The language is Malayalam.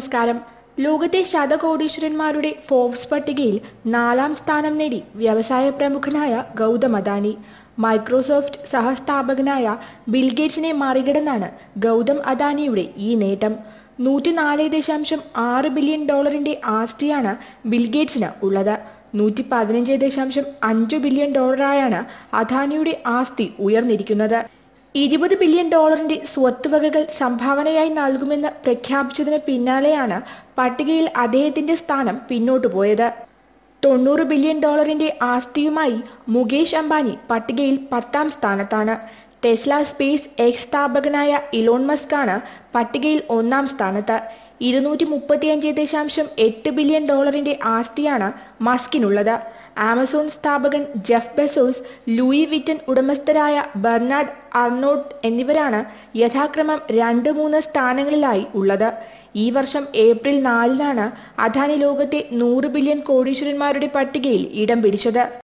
നമസ്കാരം ലോകത്തെ ശതകോടീശ്വരന്മാരുടെ ഫോബ്സ് പട്ടികയിൽ നാലാം സ്ഥാനം നേടി വ്യവസായ പ്രമുഖനായ ഗൗതം അദാനി മൈക്രോസോഫ്റ്റ് സഹസ്ഥാപകനായ ബിൽഗേറ്റ്സിനെ മറികടന്നാണ് ഗൗതം അദാനിയുടെ ഈ നേട്ടം നൂറ്റിനാല് ദശാംശം ആറ് ബില്യൺ ഡോളറിന്റെ ആസ്തിയാണ് ബിൽഗേറ്റ്സിന് ഉള്ളത് നൂറ്റി പതിനഞ്ച് ദശാംശം അഞ്ച് ബില്യൺ ഡോളറായാണ് അദാനിയുടെ ആസ്തി ഉയർന്നിരിക്കുന്നത് ഇരുപത് ബില്യൺ ഡോളറിന്റെ സ്വത്തുവകകൾ സംഭാവനയായി നൽകുമെന്ന് പ്രഖ്യാപിച്ചതിന് പിന്നാലെയാണ് പട്ടികയിൽ അദ്ദേഹത്തിന്റെ സ്ഥാനം പിന്നോട്ടു പോയത് തൊണ്ണൂറ് ബില്യൺ ഡോളറിന്റെ ആസ്തിയുമായി മുകേഷ് അംബാനി പട്ടികയിൽ പത്താം സ്ഥാനത്താണ് ടെസ്ല സ്പേസ് എക്സ് സ്ഥാപകനായ ഇലോൺ മസ്കാണ് പട്ടികയിൽ ഒന്നാം സ്ഥാനത്ത് ഇരുന്നൂറ്റി മുപ്പത്തിയഞ്ച് ദശാംശം എട്ട് ബില്യൺ ഡോളറിന്റെ ആസ്തിയാണ് മസ്കിനുള്ളത് ആമസോൺ സ്ഥാപകൻ ജെഫ് ബെസോസ് ലൂയി വിറ്റൻ ഉടമസ്ഥരായ ബെർണാഡ് അർണോട്ട് എന്നിവരാണ് യഥാക്രമം രണ്ട് മൂന്ന് സ്ഥാനങ്ങളിലായി ഉള്ളത് ഈ വർഷം ഏപ്രിൽ നാലിനാണ് അദാനി ലോകത്തെ നൂറ് ബില്യൺ കോടീശ്വരന്മാരുടെ പട്ടികയിൽ ഇടം പിടിച്ചത്